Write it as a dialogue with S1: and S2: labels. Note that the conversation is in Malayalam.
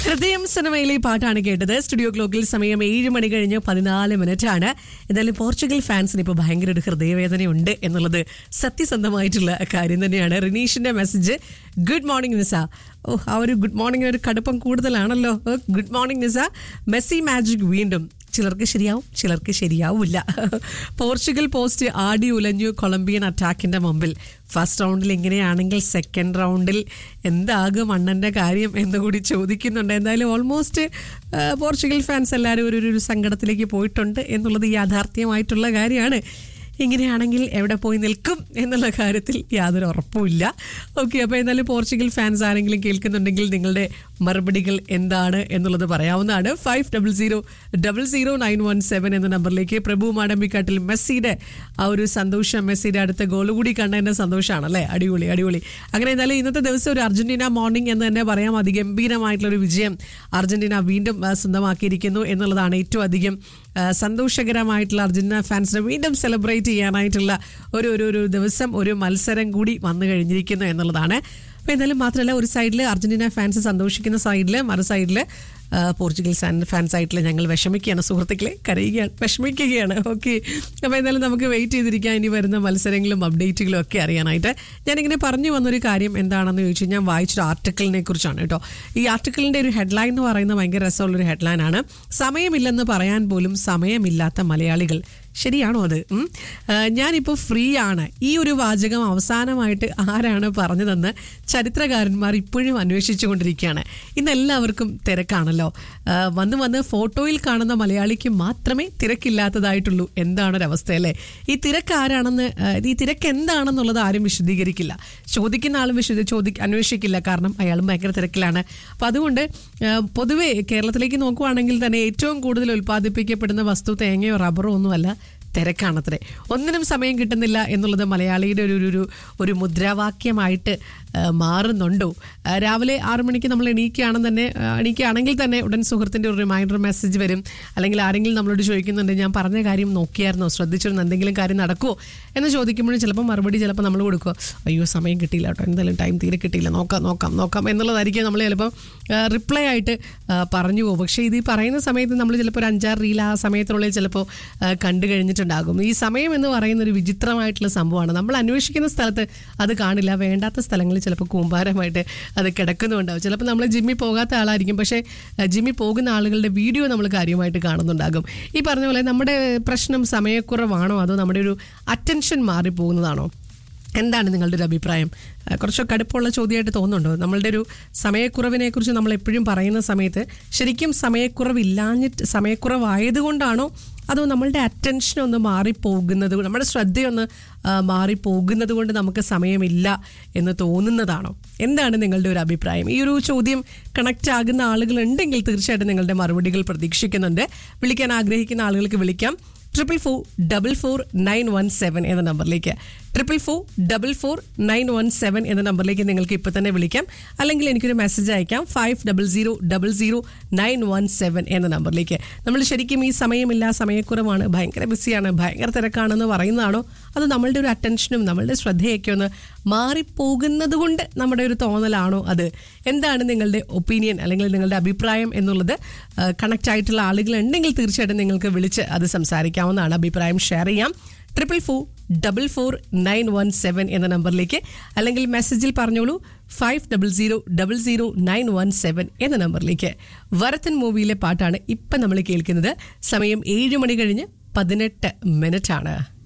S1: ഹൃദയം സിനിമയിലെ പാട്ടാണ് കേട്ടത് സ്റ്റുഡിയോ ക്ലോക്കിൽ സമയം ഏഴ് മണി കഴിഞ്ഞ് പതിനാല് മിനിറ്റ് ആണ് എന്തായാലും പോർച്ചുഗൽ ഫാൻസിന് ഇപ്പോൾ ഭയങ്കര ഒരു ഹൃദയവേദനയുണ്ട് എന്നുള്ളത് സത്യസന്ധമായിട്ടുള്ള കാര്യം തന്നെയാണ് റിനീഷിന്റെ മെസ്സേജ് ഗുഡ് മോർണിംഗ് നിസ ഓ ആ ഒരു ഗുഡ് മോർണിംഗ് ഒരു കടുപ്പം കൂടുതലാണല്ലോ good morning Nisa Messi magic വീണ്ടും ചിലർക്ക് ശരിയാവും ചിലർക്ക് ശരിയാവില്ല പോർച്ചുഗൽ പോസ്റ്റ് ആടി ഉലഞ്ഞു കൊളംബിയൻ അറ്റാക്കിന്റെ മുമ്പിൽ ഫസ്റ്റ് റൗണ്ടിൽ എങ്ങനെയാണെങ്കിൽ സെക്കൻഡ് റൗണ്ടിൽ എന്താകും അണ്ണന്റെ കാര്യം എന്ന് കൂടി ചോദിക്കുന്നുണ്ട് എന്തായാലും ഓൾമോസ്റ്റ് പോർച്ചുഗൽ ഫാൻസ് എല്ലാവരും ഒരു ഒരു സങ്കടത്തിലേക്ക് പോയിട്ടുണ്ട് എന്നുള്ളത് യാഥാർത്ഥ്യമായിട്ടുള്ള കാര്യമാണ് ഇങ്ങനെയാണെങ്കിൽ എവിടെ പോയി നിൽക്കും എന്നുള്ള കാര്യത്തിൽ യാതൊരു ഉറപ്പുമില്ല ഓക്കെ അപ്പോൾ എന്തായാലും പോർച്ചുഗൽ ഫാൻസ് ആരെങ്കിലും കേൾക്കുന്നുണ്ടെങ്കിൽ നിങ്ങളുടെ മറുപടികൾ എന്താണ് എന്നുള്ളത് പറയാവുന്നതാണ് five double zero double zero nine one seven എന്ന നമ്പറിലേക്ക് പ്രഭു മാടമ്പിക്കാട്ടിൽ മെസ്സിയുടെ ആ ഒരു സന്തോഷം മെസ്സിയുടെ അടുത്ത ഗോൾ കൂടി കണ്ടതിൻ്റെ സന്തോഷമാണ് അല്ലേ അടിപൊളി അടിപൊളി അങ്ങനെ എന്തായാലും ഇന്നത്തെ ദിവസം ഒരു അർജന്റീന മോർണിംഗ് എന്ന് തന്നെ പറയാം അതിഗംഭീരമായിട്ടുള്ള ഒരു വിജയം അർജന്റീന വീണ്ടും ആ, സ്വന്തമാക്കിയിരിക്കുന്നു എന്നുള്ളതാണ് ഏറ്റവും അധികം ആ, സന്തോഷകരമായിട്ടുള്ള അർജന്റീന ഫാൻസിനെ വീണ്ടും സെലിബ്രേറ്റ് ചെയ്യാനായിട്ടുള്ള ഒരു ഒരു ഒരു ദിവസം ഒരു മത്സരം കൂടി വന്നു കഴിഞ്ഞിരിക്കുന്നു എന്നുള്ളതാണ് അപ്പോൾ എന്തായാലും മാത്രമല്ല ഒരു സൈഡിൽ അർജന്റീന ഫാൻസ് സന്തോഷിക്കുന്ന സൈഡിൽ മറു സൈഡിൽ പോർച്ചുഗൽ ഫാൻസ് ആയിട്ടുള്ള ഞങ്ങൾ വിഷമിക്കുകയാണ് സുഹൃത്തുക്കളെ കരയുകയാണ് വിഷമിക്കുകയാണ് ഓക്കെ അപ്പോൾ എന്തായാലും നമുക്ക് വെയിറ്റ് ചെയ്തിരിക്കാം ഇനി വരുന്ന മത്സരങ്ങളും അപ്ഡേറ്റുകളും ഒക്കെ അറിയാനായിട്ട് ഞാനിങ്ങനെ പറഞ്ഞു വന്നൊരു കാര്യം എന്താണെന്ന് ചോദിച്ചു ഞാൻ വായിച്ചൊരു ആർട്ടിക്കിളിനെ കുറിച്ചാണ് കേട്ടോ ഈ ആർട്ടിക്കിളിൻ്റെ ഒരു ഹെഡ്ലൈൻ എന്ന് പറയുന്നത് ഭയങ്കര രസമുള്ളൊരു ഹെഡ്ലൈനാണ് സമയമില്ലെന്ന് പറയാൻ പോലും സമയമില്ലാത്ത മലയാളികൾ ശരിയാണോ അത് ഉം? ആ, ഞാനിപ്പോൾ ഫ്രീ ആണ് ഈ ഒരു വാചകം അവസാനമായിട്ട് ആരാണ് പറഞ്ഞതെന്ന് ചരിത്രകാരന്മാർ ഇപ്പോഴും അന്വേഷിച്ചു കൊണ്ടിരിക്കുകയാണ് ഇന്ന് എല്ലാവർക്കും തിരക്കാണല്ലോ ആ, വന്ന് വന്ന് ഫോട്ടോയിൽ കാണുന്ന മലയാളിക്ക് മാത്രമേ തിരക്കില്ലാത്തതായിട്ടുള്ളൂ എന്താണ് ഒരവസ്ഥ അല്ലേ ഈ തിരക്ക് ആരാണെന്ന് ആ, ഈ തിരക്ക് എന്താണെന്നുള്ളത് ആരും വിശദീകരിക്കില്ല ചോദിക്കുന്ന ആളും വിശദ ചോദി അന്വേഷിക്കില്ല കാരണം അയാളും ഭയങ്കര തിരക്കിലാണ് അപ്പം അതുകൊണ്ട് ആ, പൊതുവെ കേരളത്തിലേക്ക് നോക്കുവാണെങ്കിൽ തന്നെ ഏറ്റവും കൂടുതൽ ഉൽപ്പാദിപ്പിക്കപ്പെടുന്ന വസ്തു തേങ്ങയോ റബ്ബറോ ഒന്നുമല്ല തിരക്കാണത്രേ ഒന്നിനും സമയം കിട്ടുന്നില്ല എന്നുള്ളത് മലയാളിയുടെ ഒരു ഒരു ഒരു മുദ്രാവാക്യമായിട്ട് ആ, മാറുന്നുണ്ടോ ആ, രാവിലെ ആറു മണിക്ക് നമ്മൾ എണീക്കുകയാണെന്ന് തന്നെ ആ, എണീക്കുകയാണെങ്കിൽ തന്നെ ഉടൻ സുഹൃത്തിൻ്റെ ഒരു റിമൈൻഡർ മെസ്സേജ് വരും അല്ലെങ്കിൽ ആരെങ്കിലും നമ്മളോട് ചോദിക്കുന്നുണ്ട് ഞാൻ പറഞ്ഞ കാര്യം നോക്കിയായിരുന്നോ ശ്രദ്ധിച്ചിരുന്നു എന്തെങ്കിലും കാര്യം നടക്കുമോ എന്ന് ചോദിക്കുമ്പോഴും ചിലപ്പോൾ മറുപടി ചിലപ്പോൾ നമ്മൾ കൊടുക്കുക അയ്യോ സമയം കിട്ടിയില്ല കേട്ടോ എന്തായാലും ടൈം തീരെ കിട്ടിയില്ല നോക്കാം നോക്കാം നോക്കാം എന്നുള്ളതായിരിക്കും നമ്മൾ ചിലപ്പോൾ റിപ്ലൈ ആയിട്ട് ആ, പറഞ്ഞു പോകും പക്ഷേ ഇത് ഈ പറയുന്ന സമയത്ത് നമ്മൾ ചിലപ്പോൾ ഒരു അഞ്ചാറ് റീൽ ആ സമയത്തിനുള്ളിൽ ചിലപ്പോൾ ആ, കണ്ടു കഴിഞ്ഞിട്ടുണ്ടാകും ഈ സമയം എന്ന് പറയുന്ന ഒരു വിചിത്രമായിട്ടുള്ള സംഭവമാണ് നമ്മൾ അന്വേഷിക്കുന്ന സ്ഥലത്ത് അത് കാണില്ല വേണ്ടാത്ത സ്ഥലങ്ങളിൽ ചിലപ്പോൾ കൂമ്പാരമായിട്ട് അത് കിടക്കുന്നുണ്ടാവും ചിലപ്പോൾ നമ്മൾ ജിമ്മിൽ പോകാത്ത ആളായിരിക്കും പക്ഷേ ആ, ജിമ്മിൽ പോകുന്ന ആളുകളുടെ വീഡിയോ നമ്മൾ കാര്യമായിട്ട് കാണുന്നുണ്ടാകും ഈ പറഞ്ഞ പോലെ നമ്മുടെ പ്രശ്നം സമയക്കുറവാണോ അതോ നമ്മുടെ ഒരു അറ്റൻഷൻ മാറിപ്പോകുന്നതാണോ എന്താണ് നിങ്ങളുടെ ഒരു അഭിപ്രായം ആ, കുറച്ച് കടുപ്പമുള്ള ചോദ്യമായിട്ട് തോന്നുന്നുണ്ടോ നമ്മളുടെ ഒരു സമയക്കുറവിനെ കുറിച്ച് നമ്മൾ എപ്പോഴും പറയുന്ന സമയത്ത് ശരിക്കും സമയക്കുറവില്ലാഞ്ഞിട്ട് സമയക്കുറവായതുകൊണ്ടാണോ അതോ നമ്മളുടെ അറ്റൻഷൻ ഒന്ന് മാറിപ്പോകുന്നത് കൊണ്ട്- നമ്മുടെ ശ്രദ്ധയൊന്ന് ആ, മാറിപ്പോകുന്നത് കൊണ്ട് നമുക്ക് സമയമില്ല എന്ന് തോന്നുന്നതാണോ എന്താണ് നിങ്ങളുടെ ഒരു അഭിപ്രായം ഈ ഒരു ചോദ്യം കണക്റ്റ് ആകുന്ന ആളുകൾ ഉണ്ടെങ്കിൽ തീർച്ചയായിട്ടും നിങ്ങളുടെ മറുപടികൾ പ്രതീക്ഷിക്കുന്നുണ്ട് വിളിക്കാൻ ആഗ്രഹിക്കുന്ന ആളുകൾക്ക് വിളിക്കാം triple four double four nine one seven എന്ന നമ്പറിലേക്ക് triple four double four nine one seven എന്ന നമ്പറിലേക്ക് നിങ്ങൾക്ക് ഇപ്പോൾ തന്നെ വിളിക്കാം അല്ലെങ്കിൽ എനിക്കൊരു മെസ്സേജ് അയക്കാം five double zero double zero nine one seven എന്ന നമ്പറിലേക്ക് നമ്മൾ ശരിക്കും ഈ സമയമില്ല സമയക്കുറവാണ് ഭയങ്കര ബിസിയാണ് ഭയങ്കര തിരക്കാണെന്ന് പറയുന്നതാണോ അത് നമ്മളുടെ ഒരു അറ്റൻഷനും നമ്മളുടെ ശ്രദ്ധയൊക്കെ ഒന്ന് മാറിപ്പോകുന്നത് കൊണ്ട് നമ്മുടെ ഒരു തോന്നലാണോ അത് എന്താണ് നിങ്ങളുടെ ഒപ്പീനിയൻ അല്ലെങ്കിൽ നിങ്ങളുടെ അഭിപ്രായം എന്നുള്ളത് കണക്റ്റ് ആയിട്ടുള്ള ആളുകൾ ഉണ്ടെങ്കിൽ തീർച്ചയായിട്ടും നിങ്ങൾക്ക് വിളിച്ച് അത് സംസാരിക്കാവുന്നതാണ് അഭിപ്രായം ഷെയർ ചെയ്യാം triple four double four nine one seven എന്ന നമ്പറിലേക്ക് അല്ലെങ്കിൽ മെസ്സേജിൽ പറഞ്ഞോളൂ five double zero double zero nine one seven എന്ന നമ്പറിലേക്ക് വരത്തൻ മൂവിയിലെ പാട്ടാണ് ഇപ്പം നമ്മൾ കേൾക്കുന്നത് സമയം ഏഴ് മണി കഴിഞ്ഞ് പതിനെട്ട് മിനിറ്റ് ആണ്